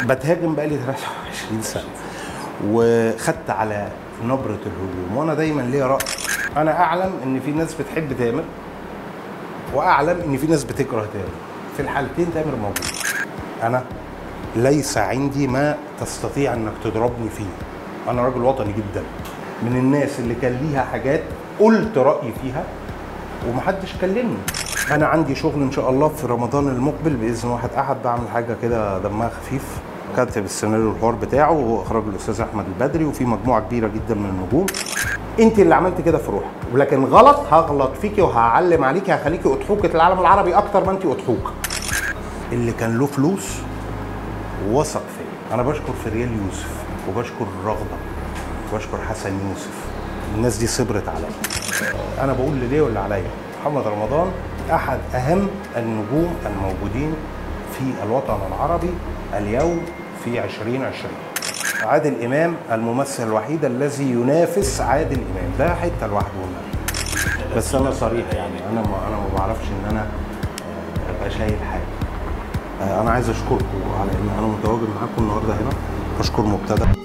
بتهاجم بقالي 23 سنه وخدت على نبره الهجوم وانا دايما ليا راي انا اعلم ان في ناس بتحب تامر واعلم ان في ناس بتكره تامر في الحالتين تامر موجود انا ليس عندي ما تستطيع انك تضربني فيه انا راجل وطني جدا من الناس اللي كان ليها حاجات قلت رايي فيها ومحدش كلمني انا عندي شغل ان شاء الله في رمضان المقبل باذن واحد احد بعمل حاجه كده دمها خفيف كاتب السيناريو الحوار بتاعه واخراج الاستاذ احمد البدري وفي مجموعه كبيره جدا من النجوم انت اللي عملت كده في روحك ولكن غلط هغلط فيكي وهعلم عليكي هخليكي اضحوكه العالم العربي اكتر ما انت اضحوكه اللي كان له فلوس وثق فيا انا بشكر فريال يوسف وبشكر رغده وبشكر حسن يوسف الناس دي صبرت عليا انا بقول اللي ليا واللي عليا محمد رمضان احد اهم النجوم الموجودين في الوطن العربي اليوم في 2020 عادل امام الممثل الوحيد الذي ينافس عادل امام ده حته لوحده والنبي. بس انا صريح يعني انا ما انا ما بعرفش ان انا آه، ابقى شايل حاجه آه، انا عايز اشكركم على ان انا متواجد معاكم النهارده هنا بشكر مبتدأ